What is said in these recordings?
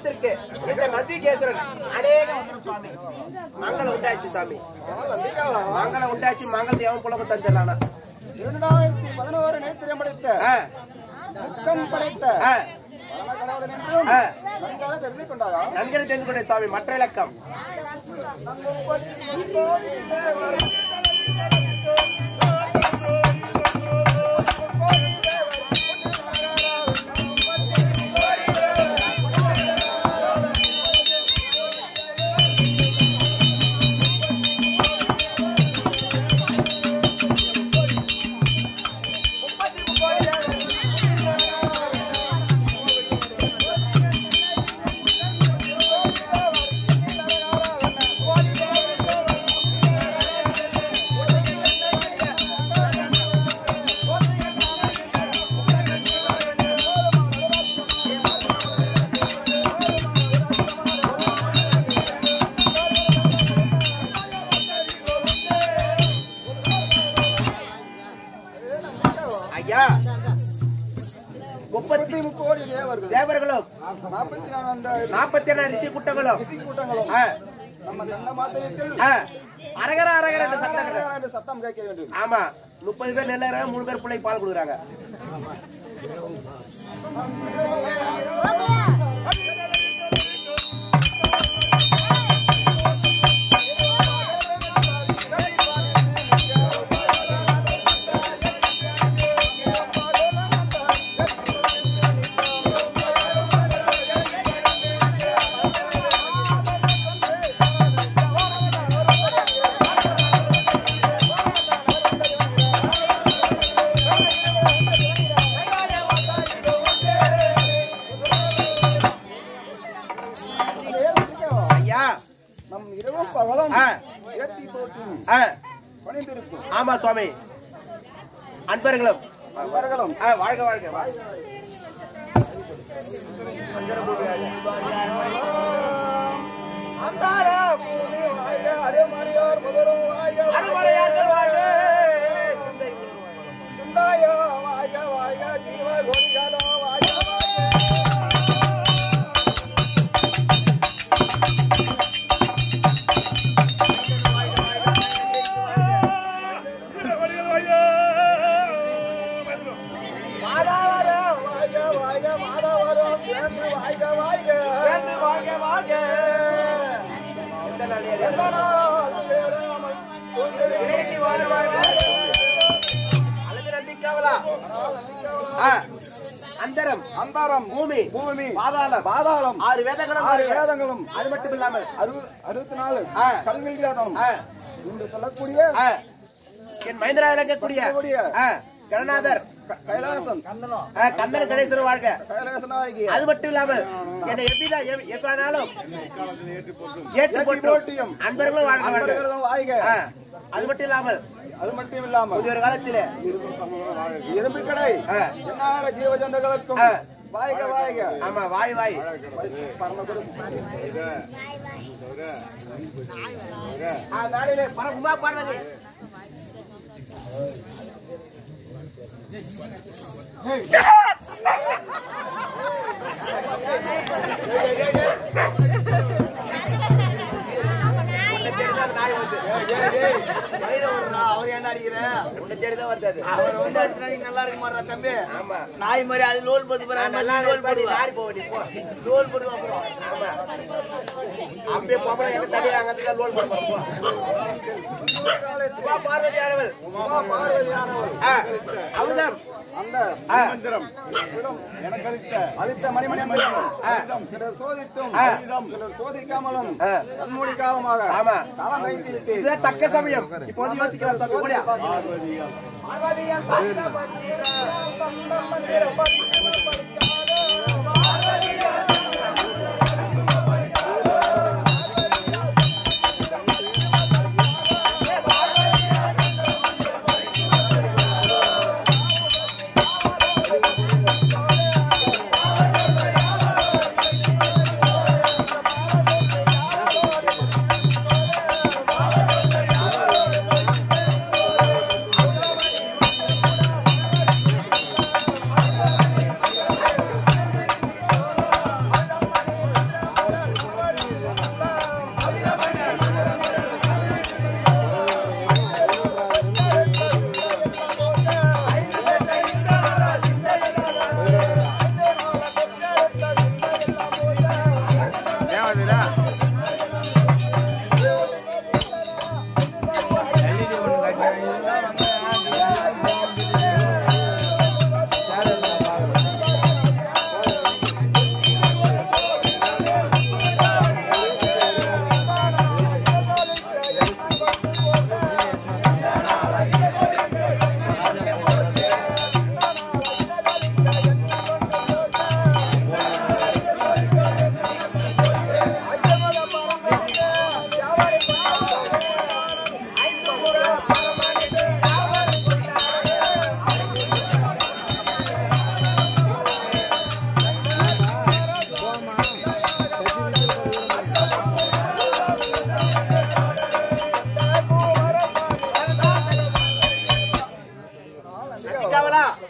குடும்பத்திற்கு இந்த நந்திகேஸ்வரன் அநேக வந்தனம் சுவாமி மங்களம் உண்டாச்சு சாமி மங்களம் உண்டாச்சு மங்களத்தை எவன் புலகம் தந்துடலானா இரண்டாயிரத்தி பதினோரு நேத்திரம் படைத்த ஆ, முக்கம் படைத்த ஆ, பரமகடவுளன் என்றும் ஆ. நன்றாக தெரிந்து கொண்டாரா நன்கரை தெரிந்து கொண்டேன் சுவாமி மற்ற இலக்கம் ஐயா முப்பத்தி முப்பத்தி முக்கோடி தேவர்கள் தேவர்களும் நாற்பத்தி நான்காயிரம் நாற்பத்தி ஏழு ரிஷி கூட்டங்களும் ரிஷி கூட்டங்களும் ஆ, நம்ம தந்த மாத்திரத்தில் ஆ, அரகர அரகர என்று சத்தம் கிடையாது. என்று சத்தம் கேட்க வேண்டும் ஆமா முப்பது பேர் நெல்ல மூணு பேர் பிள்ளைக்கு பால் கொடுக்குறாங்க ஐயா நம் இரவும் பகலும் ஆ, ஏற்றி போட்டி ஆ, பணிந்திருக்கும் ஆமா சுவாமி அன்பர்களும் அவர்களும் ஆ, வாழ்க வாழ்க வாழ்க. அந்தார பூமி வாழ்க அருமறையோர் முதலும் வாழ்க அருமறையார்கள் வாழ்க. சிந்தாயோ வாழ்க வாழ்க ஜீவ கொடிகளோ வாழ்க வாழ்க மாதாவரம் வாழ்க வாழ்க மாதாவரம் சேர்ந்து வாழ்க வாழ்க வாழ்க, வாழ்க வாழ்க எந்த நாள் ஏறு? எந்த நாள் பேராமல் இணையடி வாழ்க வாழ்க. அழகு நம்பிக்காவலா ஆ, அந்தரம் அந்தாரம் பூமி பூமி பாதாளம் பாதாளம் ஆறு வேதங்களும் ஆறு வாழ்க. வேதங்களும் அது மட்டும் இல்லாமல் அறுபது அறுபத்தி நாலு ஆ. கல்வியாதம் ஆ, என்று சொல்லக்கூடிய ஆ, என் மைந்தரா விளங்கக்கூடிய சொல்லக்கூடிய ஆ, கருணாதர் க- கைலாசம் ஆ, கந்தன் கணேசர் வாழ்க கைலாசனாகிய அது மட்டும் இல்லாமல் என்னை எப்படிதான் எவ்- எப்பனாலும் ஏற்று ஏற்றி போற்றும் போற்றியும் அன்பர்களும் வாழ்க வாழ்க அன்பர்களும் வாழ்க ஆ, அது மட்டும் இல்லாமல் அது மட்டும் இல்லாமல் புதிய ஒரு காலத்திலே இரும்பு கடை ஆ. என்னால ஜீவஜந்துகளுக்கும் ஆ. வாழ்க வாழ்க ஆமா வாய் வாய் பரமகுரு ஆ, நாளிலே பரம்பா பாடுறது உன்னை தேடிதான் நாய் வருது. வயிறு வருதுடா, அவர் ஏன்டா அடிக்கிற? உன்னை தேடிதான் வருது அது. அவர் வந்து அடுத்த நாளைக்கு நல்லா இருக்க மாட்டா தம்பி ஆமா. நாய் மாதிரி அது லோல் போது பாரு, நான் அது நல்லா மாதிரி லோல் இருப்பாடி, போடுவா. நாரி போக நீ போ. லோல் போடுவா அப்புறம். ஆமா. அப்பயே பொம்பளை எங்க தடியா அங்க இருந்து லோல் பண்ணுவா, போ. உமா பார்வதியானவள். ஆ, அவள்தான். அந்த ஆ, எனக்கு அளித்த அளித்த மணிமணி மந்திரம் சிலர் சோதித்தும் ஆ. சிலர் சோதிக்காமலும் ஆ. கண்மூடி காலமாக ஆமா. காலம் வைத்து விட்டு இதுதான் தக்க சமயம் இப்போ வந்து யோசிக்கலாம் தம்பி, ஓடியா. ஆ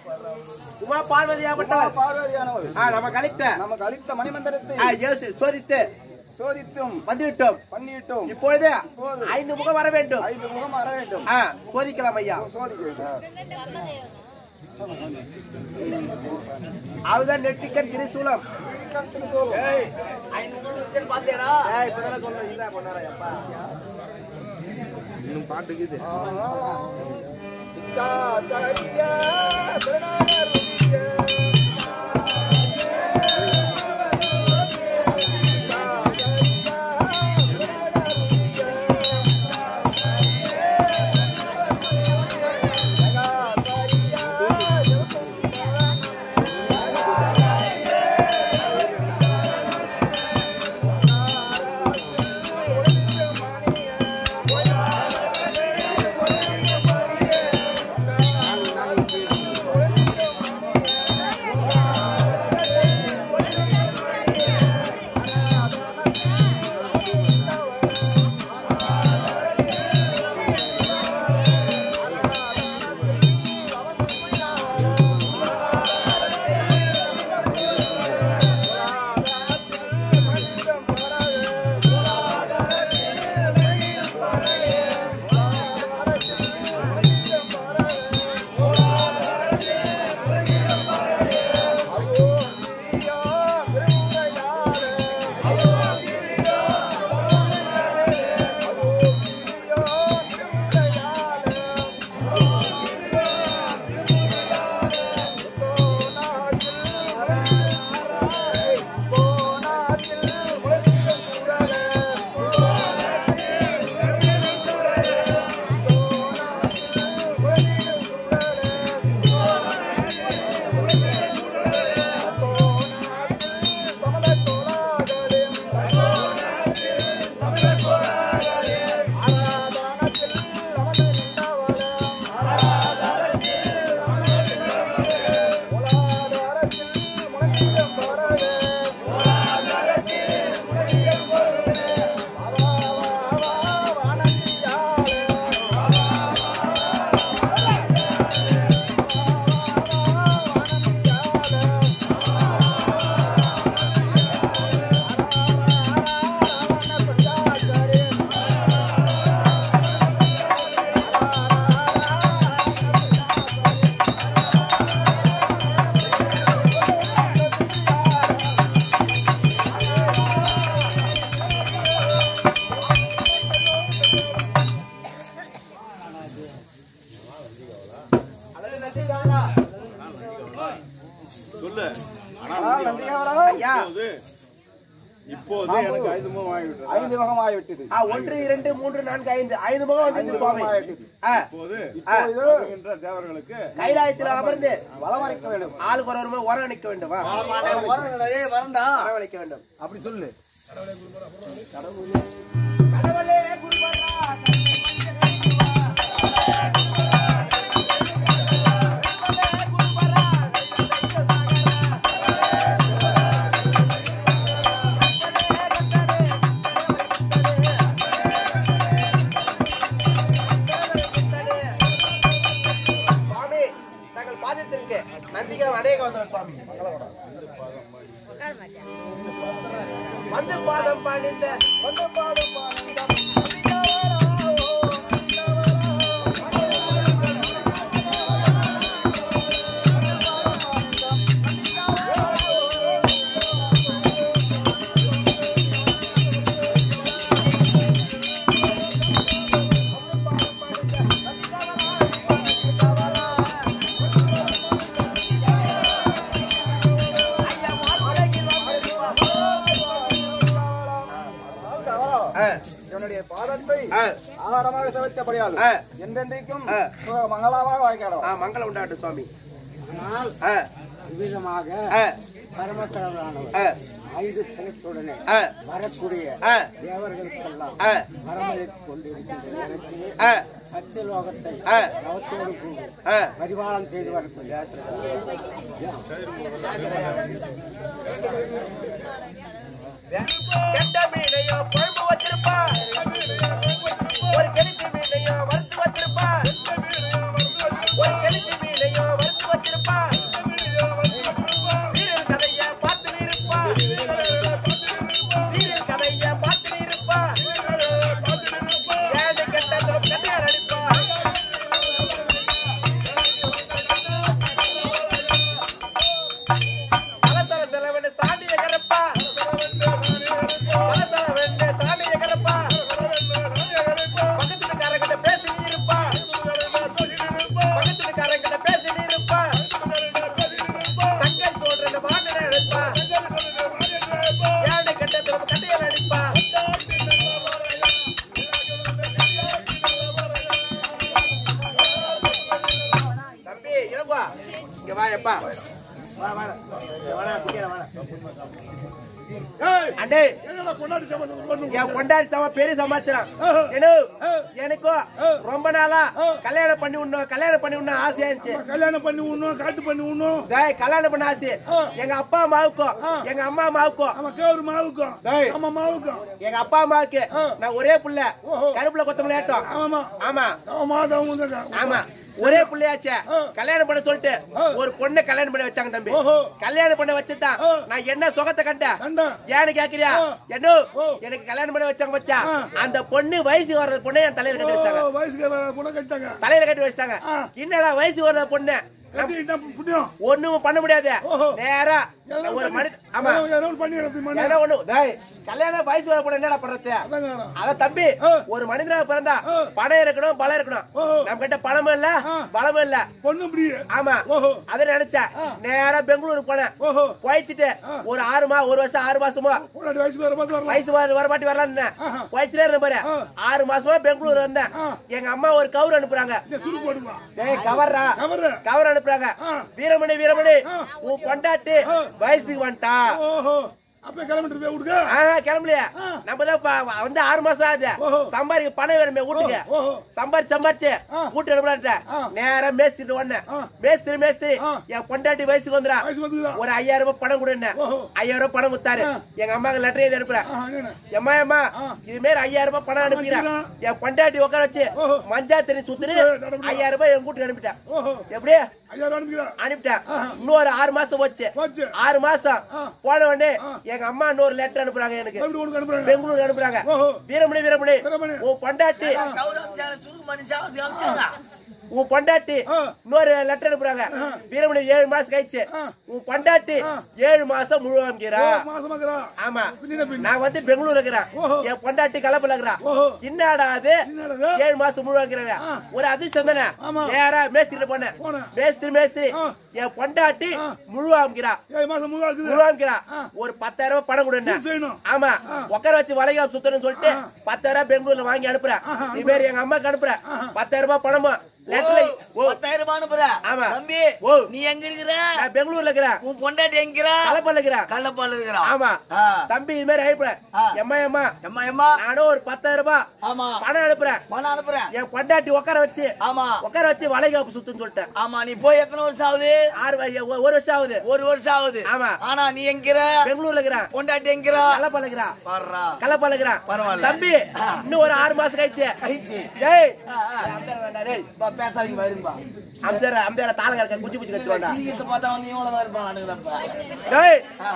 உமா பார்வதியாப்பட்டவர் பார்வதியானவள் ஆ, நம்ம கழித்த நமக்கு அளித்த மணிமந்திரத்தை ஆ, இயேசு சோதித்து சோதித்தும் வந்துவிட்டோம் பண்ணிவிட்டோம் இப்பொழுது இப்பொழுது ஐந்து முகம் வர வேண்டும் ஐந்து முகம் வர வேண்டும் ஆ, சோதிக்கலாம் ஐயா சோதிக்க வேண்டும் அதுதான் நெற்றிக்கன் திரிசூலம் ஏய், ஐந்து முகம் வச்சு பாத்தியாடா? ஏய், இப்பதானே சொன்னேன், இதான் கொண்டாடுறேன், அப்பா. இச்சாச்சரிய பிரணாமருதிய. சொல்லு ஆனால் நந்திகாவலா, ஐயா இப்போது எனக்கு ஐந்து முகம் ஆகிவிட்டது ஐந்து முகம் ஆகிவிட்டது ஆ, ஒன்று இரண்டு மூன்று நான்கு ஐந்து ஐந்து முகம் வந்து ஐந்து சுவாமி முகம் ஆகிவிட்டது ஆ, இப்போது இப்பொழுது வருகின்ற தேவர்களுக்கு கைலாயத்தில் அமர்ந்து வளமறைக்க வேண்டும் ஆளுக்கு ஒரு ஒருவர் வரவணைக்க வேண்டும் வா ஆமாடா, வரணும்டா, டேய், வரேன்டா. வரவழைக்க வேண்டும் அப்படி சொல்லு சுவாமி தங்கள் பாதத்திற்கு நந்திகம் அநேக வந்தவர் சுவாமி வந்து பாதம் பாடிந்த வந்து பாதம் பாடிந்த ஆ, என்னுடைய பாதத்தை ஆ, ஆகாரமாக சமைச்சபடியால் ஆ. என்றென்றைக்கும் ஆ. சுக மங்களாமாக வாய்க்காடும் ஆ, மங்களம் உண்டாட்டு சுவாமி ஆ, விதமாக ஆ, பரமக்கடவுளானவர் ஆ, ஐந்து சிறப்புடனே ஆ, வரக்கூடிய ஆ, தேவர்களுக்கெல்லாம் ஆ, வரமளித்துக் கொண்டிருக்கின்ற எனக்கு ஆ, சத்தியலோகத்தை ஆ. நவத்தோடு கூடி ஆ. பரிபாலம் செய்து வரக்கூடிய கெட்ட மீனையோ குழம்பு வச்சிருப்பா ஒரு கெளுத்தி மீனையோ வறுத்து வச்சிருப்பா ஒரு கெளுத்தி மீனையோ வறுத்து வச்சிருப்பா ஏய், அண்டே என்னடா பொண்டாட்டி சமாச்சாரம் பண்ணுங்க? என் பொண்டாடி சம பெரிய சமாச்சாரம் ஆஹா. என்ன ஆ. எனக்கும் ஆ. ரொம்ப நாளா ஆ. கல்யாணம் பண்ணி விடணும் கல்யாணம் பண்ணி விடணும் ஆசையா இருந்துச்சு கல்யாணம் பண்ணி விடணும் காட்டு பண்ணி விடணும் டேய் கல்யாணம் பண்ண ஆசை ஆ. எங்க அப்பா அம்மாவுக்கும் ஆ. எங்க அம்மா அம்மாவுக்கும் அவன் கேவரு மாவுக்கும் டேய். ஆமா மாவுக்கும் எங்க அப்பா அம்மாவுக்கு ஆ. நான் ஒரே புள்ள ஓஹோ. கருப்புல கொத்தமல்லி ஆட்டம் ஆமா ஆமா அவன் மாதவன் வந்து ஆமா ஒரே புள்ளையாச்சே ஆ. கல்யாணம் பண்ண சொல்லிட்டு ஆ. ஒரு பொண்ணை கல்யாணம் பண்ண வச்சாங்க தம்பி ஓஹோ. கல்யாணம் பண்ண வச்சுதான் ஆ. நான் என்ன சுகத்தை கண்டேன் கண்டா ஏன்னு கேக்குறியா ஆ. என்ன ஓ. எனக்கு கல்யாணம் பண்ண வச்சாங்க மச்சான் ஆ. அந்த பொண்ணு வயசு வர்ற பொண்ணை என் தலையில கட்டி வச்சாங்க வயசுக்கு வர பொண்ணை கட்டாங்க தலையில கட்டி வச்சாங்க ஆ. என்னடா வயசு வர்ற பொண்ணு கட்டி என்ன புண்ணியம் ஒண்ணும் பண்ண முடியாது ஓஹோ. நேரா எதனா ஒரு பண்ணி- மனித ஆமா எதனா- எதனா பண்ணி எடுத்து மணி ஏன்னா ஒண்ணு டேய், கல்யாணம் வயசு வர பொண்ணு என்னடா பண்றது அதாங்க அத தம்பி ஆ. ஒரு மனிதனாக பிறந்தா ஆ. பணம் இருக்கணும் பலம் இருக்கணும் ஓஹோ. நம்ம கிட்ட பணமும் இல்ல ஆ. பலமும் இல்ல பொண்ணு இப்படி ஆமா ஓஹோ. அத நினைச்சேன் ஆ. நேரா பெங்களூர் போனேன் ஓஹோ போயிட்டு ஆ. ஒரு ஆறு மா ஒரு வருஷம் ஆறு மாசமா பொண்டாட்டி வயசுக்கு வர பார்த்து வரலாம் வயசு வர வரமாட்டி வரலான்னு ஆஹா. போயிட்டே இருந்த பாரு ஆ. ஆறு மாசமா பெங்களூர் வந்தேன் ஆ. எங்க அம்மா ஒரு கவுர் அனுப்புறாங்க இந்த சுருக்கு போடுமா டேய் கவர்ரா கவரு கவர் அனுப்புறாங்க ஆ. வீரமணி வீரமணி ஆ. உன் பொண்டாட்டி ஆ. வயசுக்கு வந்துட்டா ஓஹோ அப்ப கிளம்பிட்டு போய் விடுங்க ஆஹா கிளம்பலையா ஆ. நம்ம தான் ப- வந்து ஆறு மாசம் ஆகுது ஓஹோ. சம்பாதிக்க பணம் வேணுமே வீட்டுக்கு ஓஹோ சம்பாரிச்சு சம்பாரிச்சு ஆ. வீட்டு அனுப்புறாட்ட ஆ. நேரா மேஸ்திரி ஒண்ணு ஆ. மேஸ்திரி மேஸ்திரி ஆ. என் பொண்டாட்டி வயசுக்கு வந்துடா வயசு வந்துக்குதா ஒரு ஐயாயிரம் ரூபாய் பணம் கொடுன்னு ஓஹோ. ஐயாயிரம் ரூபாய் பணம் கொடுத்தாரு ஆ. எங்க அம்மாக்கு லெட்டர் எழுதி அனுப்புறேன் ஆஹா என்ன எம்மா எம்மா ஆ. இது மாரி ஐயாயிரம் ரூபாய் பணம் அனுப்பிக்கிறேன் அனுப்பிக்கிறேன். என் பொண்டாட்டி உட்கார வச்சு ஓஹோ. மஞ்சா தண்ணி சுத்துன்னு சுத்து, தடவுடா. ஐயாயிரம் ரூபாய் என் கூட்டுக்கு அனுப்பிட்டேன் ஓஹோ எப்படி ஐயாயிரம் அனுப்பிக்கிறேன் அனுப்பிட்டேன் ஆஹா. இன்னொரு ஆறு மாசம் போச்சு போச்சு ஆறு மாசம் ஆ. போன உடனே ஆ. எங்க அம்மா இன்னொரு லெட்டர் அனுப்புறாங்க எனக்கு எப்படி உனக்கு அனுப்புறாங்க பெங்களூர் அனுப்புறாங்க ஓஹோ. வீரமணி வீரமணி வீரமணி. உன் பொண்டாட்டி கௌரவம் சேனல் சுருக்கு மனுஷா வந்து அமிச்சாங்க உன் பொண்டாட்டி ஆ. இன்னொரு லெட்டர் அனுப்புறாங்க ஆ. வீரமணி ஏழு மாசம் கழிச்சு ஆ. உன் பொண்டாட்டி ஆ. ஏழு மாசம் முழு அமைக்கிறா மாசமாக்குறா ஆமா பின்ன பின்ன நான் வந்து பெங்களூர் இருக்கிறேன் ஓஹோ. என் பொண்டாட்டி கலப்பல இருக்கிறான் ஓஹோ. என்னடா அது என்னடா இது? ஏழு மாசம் முழு வைக்கிறாங்க ஆ. ஒரு அதிர்ஷ்டம் தானே ஆமா. நேரா மேஸ்திரி போனேன் போனேன். மேஸ்திரி மேஸ்திரி ஆ. என் பொண்டாட்டி ஆ. முழு அமைக்கிறா ஏழு மாசம் முதல் இருக்குது முழு அமைக்கிறா ஆ. ஒரு பத்தாயிரம் ரூபாய் பணம் கொடுங்க சூட் செய்யணும் ஆமா ஆ. உட்கார வச்சு வளைகா சுத்தணும்னு சொல்லிட்டு ஆ. பத்தாயிரம் ரூபாய் பெங்களூர்ல வாங்கி அனுப்புறேன் ஆஹா, இது மாதிரி எங்க அம்மாக்கு அனுப்புறேன் ஆஹா. பத்தாயிரம் ரூபாய் பணமும் லெட்டர்ல ஓ பத்தாயிரம் ரூபாய் அனுப்புற ஆமா. தம்பி ஓ. நீ எங்க இருக்கிற நான் பெங்களூர்ல இருக்கிறேன் உன் பொண்டாட்டி எங்க இருக்கிறா கலப்பல்ல இருக்கிறேன் கள்ளப்பால் இருக்கிறா ஆமா ஆ. தம்பி இது மாதிரி அனுப்புறேன் ஆ. எம்மா எம்மா எம்மா எம்மா நானும் ஒரு பத்தாயிரம் ரூபாய் ஆமா பணம் அனுப்புறேன் பணம் அனுப்புறேன் என் பொண்டாட்டி உட்கார வச்சு ஆமா உட்கார வச்சு வளைகாப்பு சுத்துன்னு சொல்லிட்டேன் ஆமா நீ போய் எத்தனை வருஷம் ஆகுது ஆறு வ- ஒ- ஒரு வருஷம் ஆகுது ஒரு வருஷம் ஆகுது ஆமா. ஆனா நீ எங்கிற பெங்களூர்ல இருக்கிறான் பொண்டாட்டி எங்கிறா கலப்பழகிறா வர்றா கலப்பழகிறான் பரவாயில்ல. தம்பி இன்னும் ஒரு ஆறு மாசம் கழிச்சு கழிச்சு டேய் ஆ, ஆ. அம்சார வேண்டாம் டேய் பா, பேசாதீங்க வரும்பா அம்சார அம்சார தாளங்க இருக்க குச்சி குச்சி கட்டி வேண்டாம் சிரிக்கிறத பார்த்தா வந்து இவ்வளவுதான் இருப்பான் அனுகிறப்ப டேய் ஆ.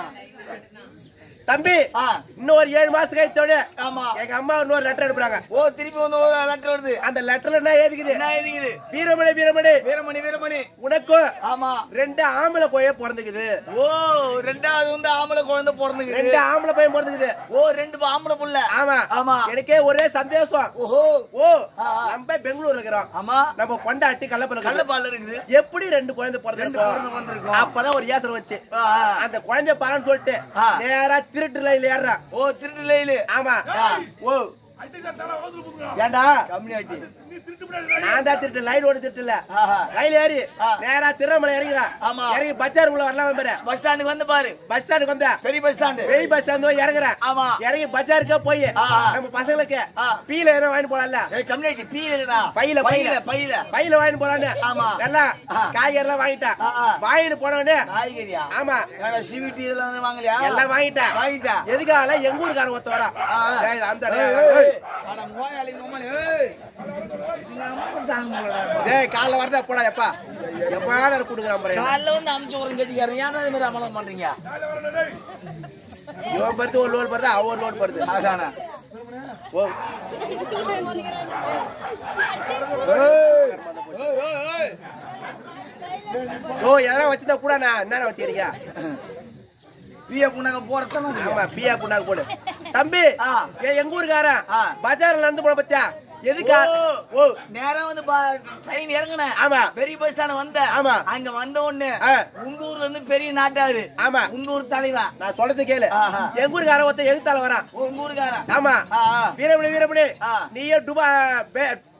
தம்பி ஆ. இன்னும் ஒரு ஏழு மாசம் கழிச்சோட ஆமா எங்க அம்மா இன்னொரு லெட்டர் அனுப்புறாங்க ஓ திருப்பி வந்து ஒரு லெட்டர் வருது அந்த லெட்டர்ல என்ன ஏதுக்குது என்ன எழுதிக்குது வீரமணி வீரமணி வீரமணி வீரமணி உனக்கும் ஆமா ரெண்டு ஆம்பளை கோய பிறந்துக்குது ஓ ரெண்டாவது வந்து ஆம்பளை குழந்தை பிறந்துக்குது ரெண்டு ஆம்பளை பையன் பிறந்துக்குது ஓ ரெண்டு ஆம்பளை புள்ள ஆமா ஆமா எனக்கே ஒரே சந்தோஷம் ஓஹோ ஓ ஆ, ஆ. நம்ம பெங்களூர் இருக்கிறோம் ஆமா நம்ம பொண்டாட்டி கள்ளப்பல கள்ளப்பால் இருக்குது எப்படி ரெண்டு குழந்தை ரெண்டு குழந்தை பிறந்திருக்கும் பிறந்திருக்கும். அப்பதான் ஒரு யோசனை வச்சு ஆ, ஆ. அந்த குழந்தை பாருன்னு சொல்லிட்டு ஆ. நேரா திருட்டு லைன்ல ஏறுறான் ஓ திருட்டு லைலு ஆமா ஆ. ஓ அடிச்சா தலை ஓதுல போதுங்க ஏண்டா கம்யூனிட்டி நீ திருட்டு விடாத நான் தான் திருட்டு லைன் ஓடி திருட்டு இல்ல ஆஹா. ரயில் ஏறி ஆ. நேரா திருமலை இறங்குறா ஆமா. இறங்கி பஜார் உள்ள வரலாம் பாரு பஸ் ஸ்டாண்டுக்கு வந்து பாரு பஸ் ஸ்டாண்டுக்கு வந்தா பெரிய பஸ் ஸ்டாண்டு வெளி பஸ் ஸ்டாண்ட் போய் இறங்குறேன் ஆமா. இறங்கி பஜாருக்கே போய் ஆஹா. நம்ம பசங்களுக்கு ஆ. பீல ஏதோ வாங்கி போலாம்ல ஏய் கம்யூனிட்டி பீலடா பையில, பையில பையில. பையில பையில வாங்கி போலான்னு ஆமா. எல்லாம் ஆ. காய்கறி எல்லாம் வாங்கிட்டேன் ஆ, ஆ. வாங்கிட்டு போனவனே காய்கறியா ஆமா வேற சிவிடி இதெல்லாம் வந்து வாங்கலையா எல்லாம் வாங்கிட்டேன் வாங்கிட்டா எதுக்காக எங்க ஊருக்காரன் ஒருத்த வரா ஆ, ஆ. ஏய், அந்த ஏய், டேய், ஏய், ஏய். அட மோயாளி மோமாளி, ஏய். இந்த அம்மா தாங்க முடியலடா. டேய் காலைல வரதா போடா எப்பா எப்பா குடுக்குறான் பாரு காலைல வந்து அமுச்சு உரம் கட்டிக்காரன் ஏன்னா இது மாதிரி அமலம் பண்றீங்க இவன் பருத்து ஒரு லோன் பருது அவன் ஒரு லோன் பருது அதானே ஓ ஓ எதனா வச்சிருந்தா கூட நான் என்னென்ன வச்சிருக்கீங்க பிய புண்ணாங்க போறதானே ஆமா பியா புண்ணாக்கு போடு தம்பி ஆ. ஏ, எங்க ஊருக்காரன் ஆ. பஜார்ல நடந்து போன பத்தியா எதுக்கா ஓ. ஓ நேரா வந்து ட்ரெயின் இறங்குனேன் ஆமா. பெரிய பஸ் ஸ்டாண்ட் வந்த ஆமா. அங்க வந்த உடனே ஆ. உங்க ஊர்ல இருந்து பெரிய நாட்டாரு ஆமா. உங்க ஊர் தலைவன் நான் சொல்றது கேளு ஆஹா. எங்க ஊருக்காரன் ஒருத்தன் எதுத்தால வரான் உங்க ஊருக்காரன் ஆமா ஆ, ஆ. வீரமணி வீரமணி ஆ. நீயே டுபா பே-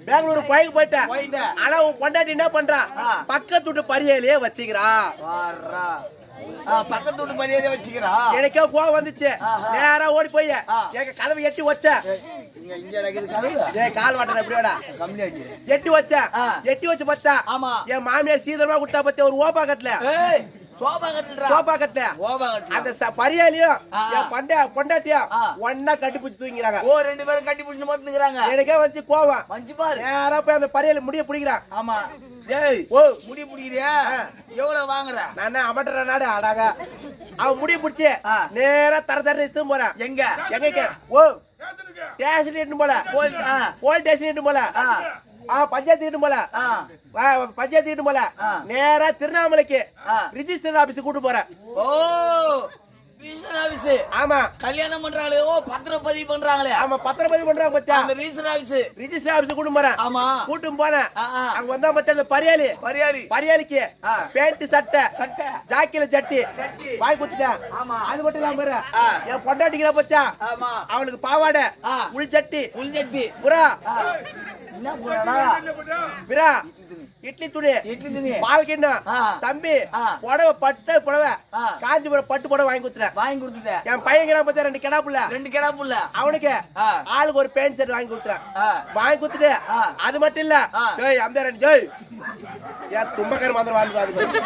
பெங்களூர் கோயிலுக்கு போயிட்டேன் போயிட்டேன். ஆனா உன் பொண்டாட்டி என்ன பண்றா ஆ. பக்கத்து வீட்டு பரியாலேயே வச்சுக்கிறா வாரா. ஆ, பக்கத்து வீட்டு மரியாதை வச்சுக்கிறா எனக்கே கோவம் வந்துச்சு ஆஹா. நேரா ஓடி போய் ஆ. எங்க கதவை எட்டி வச்ச இங்க இங்க நடக்குது கதவு ஏய் கால் வாட்டற எப்படியோடா கம்மியாட்டி எட்டி வச்ச ஆ. எட்டி வச்சு பார்த்தா ஆமா. என் மாமியார் சீதளமா விட்டா பத்தி ஒரு ஓபா கட்டல ஏய் சோபா கட்டுறா சோபா கட்டல சோபா கட்டுறா அந்த ச- பரியாலையும் ஆ. என் பண்ட பொண்டாட்டியும் ஆ. ஒன்னா கட்டி பிடிச்சி தூங்கிறாங்க ஓ ரெண்டு பேரும் கட்டி பிடிச்சு மாட்டுங்கிறாங்க எனக்கே வந்து கோவம் மஞ்சு பாரு நேரா போய் அந்த பரியால முடிய பிடிக்கிறான் ஆமா டேய் ஓ முடி பிடிக்கிறியா எவ்வளவு வாங்குற நான் என்ன அமட்டுற நாடு ஆடாங்க அவன் முடிய பிடிச்சி ஆ. நேரா தர தர இஷ்டம் போறான் எங்க எங்க கே- ஓ ஸ்டேஷன் இட்டு போல போல் ஆ போலீஸ் ஸ்டேஷன் இட்டு போல ஆ. ஆ பஞ்சாயத்து இட்டு போல ஆ ஆ, பஞ்சாயத்து இட்டு போல ஆ. நேரா திருவண்ணாமலைக்கு ஆ. ரிஜிஸ்டர் ஆபீஸ் கூட்டு போறேன் ஓ ரிஜிஸ்டர் ஆபீஸ் ஆமா கல்யாணம் பண்றாங்களே ஓ பத்திரப்பதிவு பண்றாங்களே ஆமா பத்திரப்பதிவு பண்றாங்க பத்தியா அந்த ரிஜிஸ்டர் ஆபீஸ் ரிஜிஸ்டர் ஆபீஸ் கூட்டு போறேன் ஆமா கூட்டும் போனேன் ஆ, ஆ. அங்க வந்தா பத்தியா அந்த பரியாளி பரியாளி பரியாளிக்கு ஆ. பேண்ட் சட்டை சட்டை ஜாக்கில சட்டி சட்டி. வாங்கி கொடுத்துட்டேன் ஆமா. அது மட்டும் இல்லாம பாரு, ஆ. என் பொண்டாட்டிக்கிற பச்சா ஆமா அவளுக்கு பாவாடை ஆ. உள் சட்டி புல்ஜெட்டி புறா என்ன போறடா பிரா இட்லி துணி இட்லி துணி பால் கிண்ணம் ஆ. தம்பி ஆ. புடவை பட்டு புடவை ஆ. காஞ்சிபுரம் பட்டு புடவை வாங்கி கொடுத்துட்டேன் வாங்கி கொடுத்துட்டேன் என் பையன் பத்தி ரெண்டு கிடா புள்ள ரெண்டு கிடா புள்ள அவனுக்கு ஆ. ஆளுக்கு ஒரு பேண்ட் ஷர்ட் வாங்கி கொடுத்துறேன் ஆ. வாங்கி கொடுத்துட்டு ஆ. அது மட்டும் இல்ல ஆ. ஜோய் அந்த ரெண்டு ஜோய் ஏன் தும்பக்கர் மாத்திரம் வாழ்ந்து வாழ்ந்து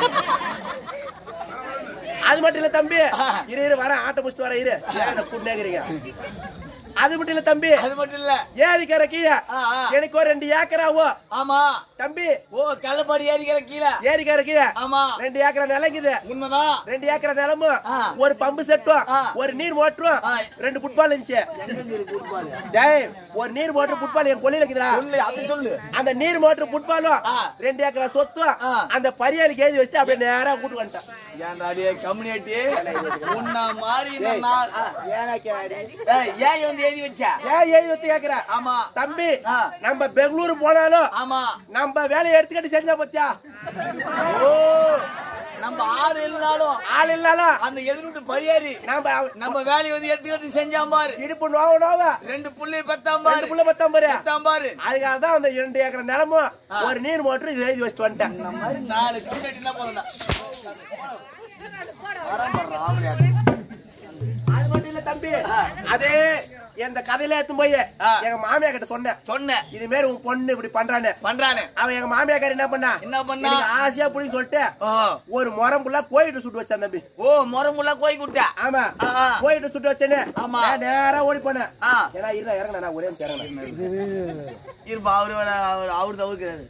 அது மட்டும் இல்ல தம்பி ஆ. இரு இரு வர ஆட்டோ முடிச்சுட்டு வர இரு ஏன் கூட்டினேங்கிறீங்க அது மட்டும் இல்ல தம்பி அது மட்டும் இல்ல ஏரிக்கிற கீழே ஆ, ஆ. எனக்கு ஒரு ரெண்டு ஏக்கராவோ ஆமா தம்பி ஓ கள்ளப்பாடி ஏறிக்கிற கீழே ஏரிக்கிற கீழே ஆமா ரெண்டு ஏக்கரா நிலங்குது உண்மைதான் ரெண்டு ஏக்கரா நிலமும் ஆ. ஒரு பம்பு செட்டும் ஆ. ஒரு நீர் மோட்டரும் ஆ. ரெண்டு ஃபுட்பால் இருந்துச்சு எங்க இருக்கு ஃபுட்பால் டேய் ஒரு நீர் மோட்டர் ஃபுட்பால் என் கொல்லையில இருக்குதுடா சொல்லு அப்படி சொல்லு அந்த நீர் மோட்டர் ஃபுட்பாலும் ஆ. ரெண்டு ஏக்கரா சொத்தும் ஆ. அந்த பரியாளுக்கு எழுதி வச்சு அப்படியே நேரா கூட்டு வந்துட்டான் ஏன்டா அடியே கம்யூனிட்டி உன்ன மாதிரி இந்த நாள் ஏன்னா கேடி ஏய், ஏன் வந்து எழுதி வச்ச ஏன் எழுதி வச்சு கேக்குற ஆமா தம்பி ஆ. நம்ம பெங்களூர் போனாலும் ஆமா நம்ம வேலையை எடுத்துக்கிட்டு செஞ்சா பத்தியா ஓ நம்ம ஆள் இல்லனாலும் ஆள் இல்லாலும் அந்த எதிர்விட்டு பரியாரி நம்ம நம்ம வேலையை வந்து எடுத்துக்கிட்டு செஞ்சான் பாரு இடுப்பு நோவ நோவ ரெண்டு புள்ளை பத்தாம் ரெண்டு பாரு புள்ள பத்தாம் பாரு பத்தாம் பாரு அதுக்காக தான் அந்த இரண்டு ஏக்கர் நிலமும் ஆ. ஒரு நீர் மோட்டர் இது எழுதி வச்சுட்டு வந்துட்டேன் இந்த மாதிரி நாலு கம்யூனிட்டினா போதும்டா அது மட்டும் இல்ல தம்பி அதே இந்த கதையில எடுத்து போய் ஆ. எங்க மாமியா கிட்ட சொன்னேன் சொன்னேன் இது மாரி உன் பொண்ணு இப்படி பண்றானு பண்றானே அவன் எங்க மாமியாக்காரி என்ன பண்ணா என்ன பண்ணா? எனக்கு ஆசையா புடின்னு சொல்லிட்டு ஓ ஒரு முறம் புள்ள கோயிட்டு சுட்டு வச்சான் தம்பி ஓ முறமுள்ள கோய் குட்டா ஆமா ஆ, ஆ. கோயிட்டு சுட்டு வச்சேன்னு ஆமா. நான் நேரா ஓடி போனேன் ஆ. ஏன்னா இருடா இறங்க நான் ஒரே நிமிஷம் இறங்குனேன். இருப்பா அவரு வேணா, அவரு அவரு தவிர்க்கிறாரு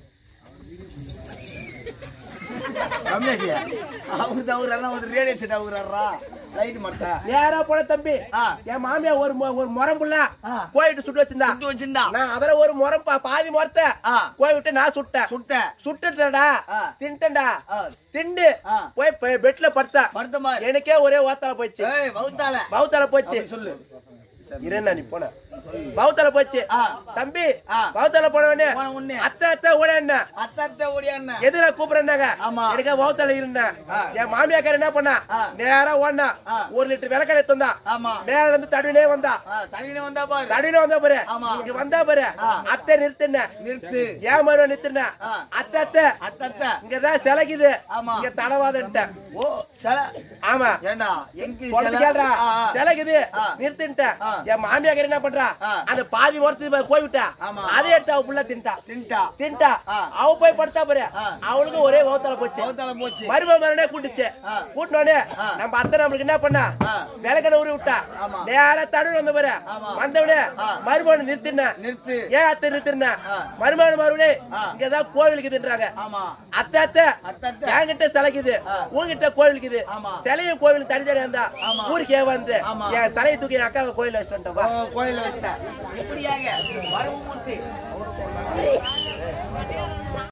ரமேஷ் அவரு தவிர ஒரு ரேடியோ செட் அவருறா லைட் மட்டும் நேரா போன தம்பி ஆ. என் மாமியா ஒரு மு- ஒரு முறம் புள்ள ஆ. கோயிட்டு சுட்டு வச்சிருந்தா சுட்டு வச்சிருந்தா நான் அதுல ஒரு முறம் பா- பாதி முறத்த ஆ. போய் விட்டு நான் சுட்டேன் சுட்ட சுட்டுட்டா ஆ. தின்ட்டேன்டா ஆ. திண்டு ஆ. போய் பெ- பெட்ல படுத்தா படுத்த மாதிரி எனக்கே ஒரே ஓத்தால போச்சு ஏய் வவுத்தால பௌத்தால போச்சு அப்படி சொல்லு இருந்தா நீ போன பௌத்தால போச்சு ஆ. தம்பி ஆ. பௌத்தால போன உடனே போன உடனே. அத்தை அத்தை ஓட என்ன அத்தத்தை ஓடியாண்ண எதிர கூப்பிடுறாங்க ஆமா. எனக்கு பௌத்தால இருந்தேன் ஆ. என் மாமியாக்கார என்ன பண்ணா ஆ. நேரா ஓடினா ஆ. ஒரு லிட்டர் விளக்கடை தந்தா ஆமா மேல இருந்து தடுவினே வந்தா தண்ணியில வந்தா பாரு தடுவினே வந்தா பாரு ஆமா. இங்க வந்தா பாரு ஆ. அத்தை நிறுத்தின நிறுத்து ஏன் மருவ நிறுத்தின ஆ. அத்தை அத்தை அத்தத்தை இங்கதான் சிலைக்குது ஆமா. இங்க தடவாதன்ட்டேன் ஓ சில ஆமா ஏண்டா எங்க சொல்றது கேள்றா சிலைக்குது ஆ. நிறுத்தின்ட்டேன் ஆ. என் மாமியாக்கார என்ன பண்றா ஆ. அந்த பாதி ஓரத்துக்கு போய்விட்டா ஆமா. அதே எடுத்து அவ புள்ள தின்ட்டா தின்ட்டா தின்ட்டா ஆ. அவ போய் படுத்தா பாரு ஆ. அவளுக்கு ஒரே வௌத்தால போச்சு வவுத்தால போச்சு மரும மரணே கூட்டுச்சு ஆ. கூட்டினோடனே ஆ. நம்ம அத்தை நம்மளுக்கு என்ன பண்ணா ஆ. விளக்கண உருவி விட்டா ஆமா. நேரா தடுவு வந்த பாரு ஆமா. வந்தவனே ஆ. மருமகன் நிறுத்தின நிறுத்து ஏன் அத்தை நிறுத்தின ஆ. மருமகன் மறுபடியே ஆ. இங்கதான் கோவிலுக்கு தின்றாங்க ஆமா அத்தை அத்தை அத்தத்தை என்கிட்ட சிலைக்குது ஆ. உங்ககிட்ட கோவிலுக்குது ஆமா. சிலையும் கோவிலும் தனித்தனியா இருந்தா ஆமா. ஊருக்கே வந்து ஆமா. என் சிலையை தூக்கி என் அக்கா கோயில் வச்சுட்டேன் கோயில வச்சிட்டேன் எப்படியாங்க வரவு மூர்த்தி